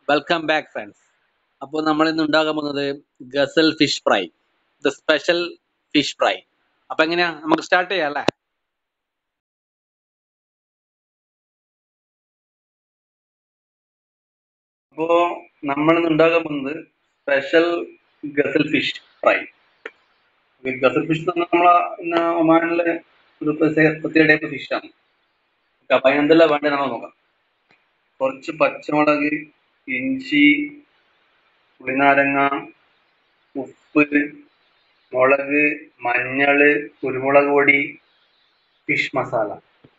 Welcome back friends അപ്പോൾ നമ്മൾ ഇന്ന് ഉണ്ടാകാൻ പോകുന്നത് ഗസൽ fish fry the special fish fry അപ്പൊ എങ്ങനെയാ നമുക്ക് സ്റ്റാർട്ട് ചെയ്യാം അല്ലേ അപ്പോ നമ്മൾ ഇന്ന് ഉണ്ടാകാൻ പോകുന്നത് സ്പെഷ്യൽ ഗസൽ ഫിഷ് ഫ്രൈ ഗസൽ ഫിഷ് എന്ന് പറഞ്ഞാൽ നമ്മളെ പിന്നെ ഒമാനിലെ ഒരു പ്രത്യേക പ്രത്യേക ടൈപ്പ് ഫിഷാണ് അപ്പൊ അതിനെന്തെല്ലാം വേണ്ടത് നമ്മൾ നോക്കാം കുറച്ച് പച്ചമുളക് ഇഞ്ചി പുളിനാരങ്ങ ഉപ്പ് മുളക് മഞ്ഞള് കുരുമുളക് പൊടി ഫിഷ് മസാല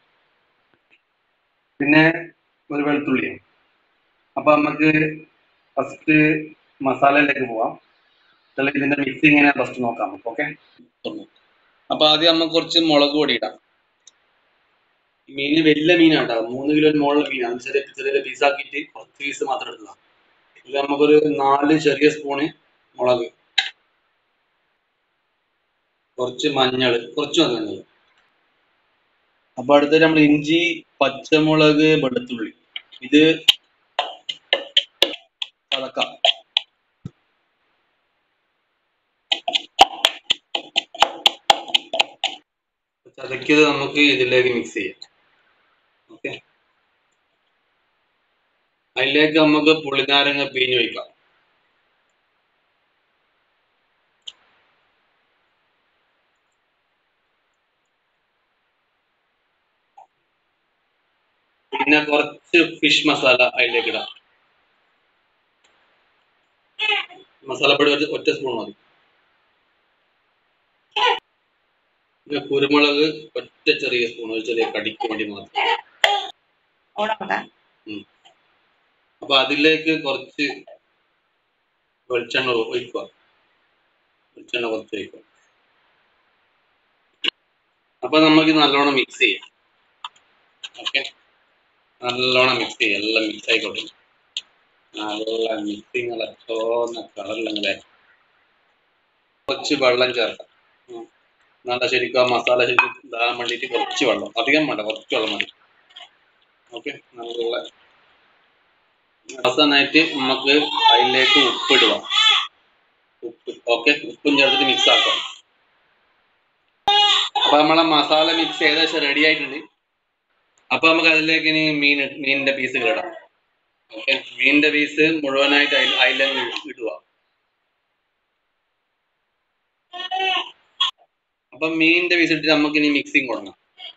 പിന്നെ ഒരു വെളുത്തുള്ളി അപ്പൊ നമുക്ക് ഫസ്റ്റ് മസാലയിലേക്ക് പോവാം അല്ലെങ്കിൽ ഇതിന്റെ മിക്സിങ് എങ്ങനെ ഫസ്റ്റ് നോക്കാം നമുക്ക് ഓക്കെ അപ്പൊ ആദ്യം നമുക്ക് കുറച്ച് മുളക് പൊടി ഇടാം ഈ മീന് വലിയ മീനാണ് കേട്ടോ മൂന്ന് കിലോ മുകളിലെ മീനാണ് ചെറിയ ചെറിയ പീസാക്കിയിട്ട് കുറച്ച് പീസ് മാത്രം എടുത്തതാണ് ഇത് നമുക്കൊരു നാല് ചെറിയ സ്പൂണ് മുളക് കുറച്ച് മഞ്ഞൾ കുറച്ച് മഞ്ഞൾ അപ്പൊ അടുത്തത് നമ്മൾ ഇഞ്ചി പച്ചമുളക് വെളുത്തുള്ളി ഇത് ചതക്കാം ചതക്കിയത് നമുക്ക് ഇതിലേക്ക് മിക്സ് ചെയ്യാം ഓക്കെ അതിലേക്ക് നമുക്ക് പുളിനാരങ്ങ പിഴിഞ്ഞ് വയ്ക്കാം പിന്നെ കുറച്ച് ഫിഷ് മസാല അതിലേക്ക് ഇടാം മസാലപ്പൊടി ഒരു ഒറ്റ സ്പൂൺ മതി പിന്നെ കുരുമുളക് ഒറ്റ ചെറിയ സ്പൂൺ ഒരു ചെറിയ കടിക്ക് വേണ്ടി മാത്രം ഉം. അപ്പൊ അതിലേക്ക് കുറച്ച് വെളിച്ചെണ്ണ ഒഴിക്കുക വെളിച്ചെണ്ണ കുറച്ച് ഒഴിക്കുക അപ്പൊ നമുക്ക് ഇത് നല്ലോണം മിക്സ് ചെയ്യാം ഓക്കെ നല്ലോണം മിക്സ് ചെയ്യാം എല്ലാം മിക്സ് ആയിക്കോട്ടെ നല്ല മിക്സിങ് ചോന്ന കളറിലങ്ങനെ കുറച്ച് വെള്ളം ചേർക്കാം ഉം. നല്ല ശരിക്കും ആ മസാല ശരിക്കും ഇതാകാൻ വേണ്ടിയിട്ട് കുറച്ച് വെള്ളം അധികം വേണ്ട കുറച്ച് വെള്ളം മതി ഓക്കെ നല്ല അവസാനമായിട്ട് നമുക്ക് അതിലേക്ക് ഉപ്പിടുക ഉപ്പ് ഓക്കെ ഉപ്പും ചേർത്തിട്ട് മിക്സ് ആക്കാം അപ്പൊ നമ്മളെ മസാല മിക്സ് ഏകദേശം റെഡി ആയിട്ടുണ്ട് അപ്പൊ നമുക്ക് അതിലേക്ക് ഇനി മീൻ മീനിന്റെ പീസുകൾ ഇടാം ഓക്കെ മീനിന്റെ പീസ് മുഴുവനായിട്ട് അതിൽ അതിലങ്ങ് ഇടുക അപ്പൊ മീനിന്റെ പീസ് ഇട്ടിട്ട് നമുക്ക് ഇനി മിക്സിങ് തുടങ്ങാം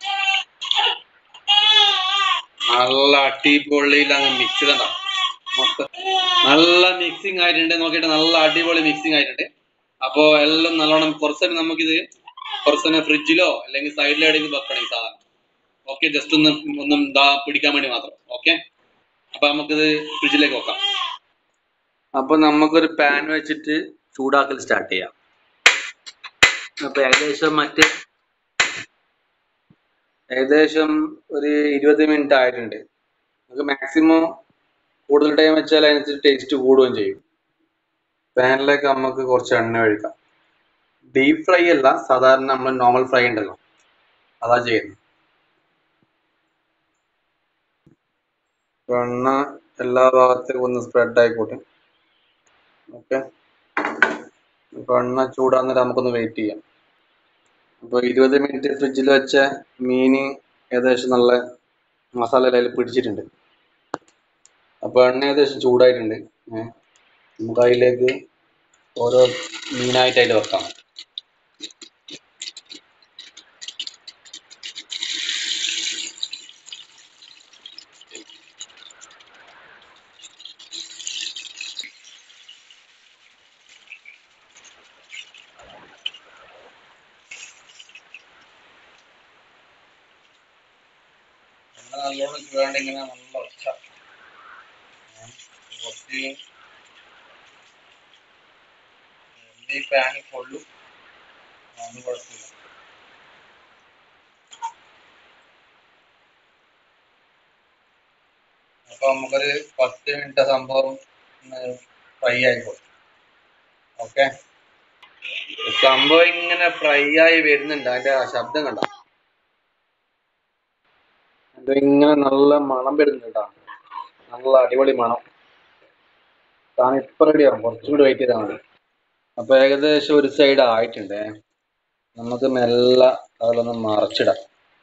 നല്ല അടിപൊളിയിൽ അങ്ങ് മിക്സ് കണ്ട മൊത്തം നല്ല മിക്സിങ് ആയിട്ടുണ്ട് നോക്കിയിട്ട് നല്ല അടിപൊളി മിക്സിങ് ആയിട്ടുണ്ട് അപ്പോ എല്ലാം നല്ലോണം കുറച്ച് നമുക്കിത് കുറച്ച് ഫ്രിഡ്ജിലോ അല്ലെങ്കിൽ സൈഡിലോ എവിടെയെങ്കിലും വെക്കണം ഈ സാധനം ഓക്കെ ജസ്റ്റ് ഒന്ന് ഒന്നും ഇതാ പിടിക്കാൻ വേണ്ടി മാത്രം ഓക്കെ അപ്പൊ നമുക്കിത് ഫ്രിഡ്ജിലേക്ക് വെക്കാം അപ്പൊ നമുക്കൊരു പാൻ വെച്ചിട്ട് ചൂടാക്കൽ സ്റ്റാർട്ട് ചെയ്യാം അപ്പൊ ഏകദേശം മറ്റേ ഏകദേശം ഒരു ഇരുപത് മിനിറ്റ് ആയിട്ടുണ്ട് നമുക്ക് മാക്സിമം കൂടുതൽ ടൈം വെച്ചാൽ അതിനനുസരിച്ച് ടേസ്റ്റ് കൂടുകയും ചെയ്യും പാനിലേക്ക് നമുക്ക് കുറച്ച് എണ്ണ ഒഴിക്കാം ഡീപ് ഫ്രൈ അല്ല സാധാരണ നമ്മൾ നോർമൽ ഫ്രൈ ഉണ്ടല്ലോ അതാ ചെയ്യുന്നത് എണ്ണ എല്ലാ ഭാഗത്തേക്കും ഒന്ന് സ്പ്രെഡ് ആയിക്കോട്ടെ ഓക്കെ അപ്പൊ എണ്ണ ചൂടാകുന്നേരം നമുക്കൊന്ന് വെയിറ്റ് ചെയ്യാം അപ്പൊ ഇരുപത് മിനിറ്റ് ഫ്രിഡ്ജിൽ വെച്ച മീന് ഏകദേശം നല്ല മസാല അതിൽ പിടിച്ചിട്ടുണ്ട് അപ്പൊ എണ്ണ ഏകദേശം ചൂടായിട്ടുണ്ട് ഏഹ് നമുക്ക് അതിലേക്ക് ഓരോ മീനായിട്ട് അതിൽ വെക്കാം എണ്ണ നല്ലോണം ചൂടാണ്ട് ഇങ്ങനെ നല്ല ഒച്ച കുറച്ച് എണ്ണ ഈ പാനിൽ കൊള്ളും അതൊന്നും കുഴപ്പമില്ല അപ്പൊ നമുക്കൊരു പത്ത് മിനിറ്റ് സംഭവം ഫ്രൈ ആയിക്കോട്ടെ ഓക്കെ സംഭവം ഇങ്ങനെ ഫ്രൈ ആയി വരുന്നുണ്ട് അതിന്റെ ആ ശബ്ദം കണ്ട അത് ഇങ്ങനെ നല്ല മണം വരുന്നുണ്ട് കേട്ടോ നല്ല അടിപൊളി മണം സാധനം ഇപ്പൊ റെഡി ആവും കുറച്ചുകൂടി വെയിറ്റ് ചെയ്താൽ മതി അപ്പൊ ഏകദേശം ഒരു സൈഡ് ആയിട്ടുണ്ട് നമുക്ക് മെല്ലെ അതിലൊന്ന് മറച്ചിടാം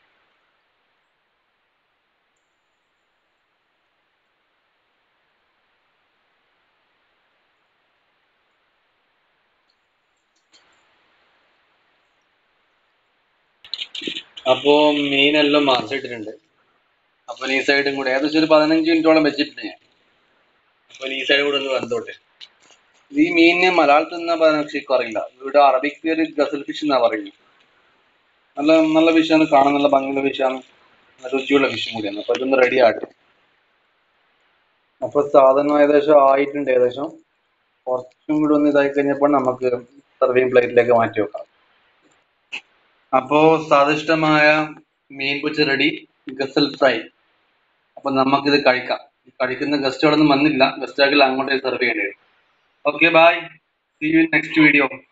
അപ്പോ മീനെല്ലാം മറിച്ചിട്ടിട്ടുണ്ട് അപ്പൊ ഈ സൈഡും കൂടെ ഏകദേശം ഒരു പതിനഞ്ച് മിനിറ്റോളം വെച്ചിട്ടുണ്ട് ഞാൻ അപ്പൊ ഈ സൈഡ് കൂടെ ഒന്ന് വെന്തോട്ടെ ഈ മീനിന് മലയാളത്തിൽ നിന്നാ പറയുന്നത് ശരിക്കും അറിയില്ല ഇവിടെ അറബിക് പേര് ഗസൽ ഫിഷ് എന്നാ പറയുന്നത് നല്ല നല്ല ഫിഷാണ് കാണാൻ നല്ല ഭംഗിയുള്ള ഫിഷാണ് നല്ല രുചിയുള്ള ഫിഷും കൂടിയാണ് അപ്പൊ ഇതൊന്ന് റെഡി ആട്ടെ അപ്പൊ സാധനം ഏകദേശം ആയിട്ടുണ്ട് ഏകദേശം കുറച്ചും കൂടി ഒന്ന് ഇതായി കഴിഞ്ഞപ്പോൾ നമുക്ക് സർവിങ് പ്ലേറ്റിലേക്ക് മാറ്റി വെക്കാം അപ്പോ സ്വാദിഷ്ടമായ മീൻ പൊച്ച് റെഡി ഗസൽ ഫ്രൈ അപ്പൊ നമുക്കിത് കഴിക്കാം ഈ കഴിക്കുന്ന ഗസ്റ്റുകളൊന്നും വന്നില്ല ഗസ്റ്റ് ആക്കില്ല അങ്ങോട്ടേ സെർവ് ചെയ്യേണ്ടി വരും okay bye see you next video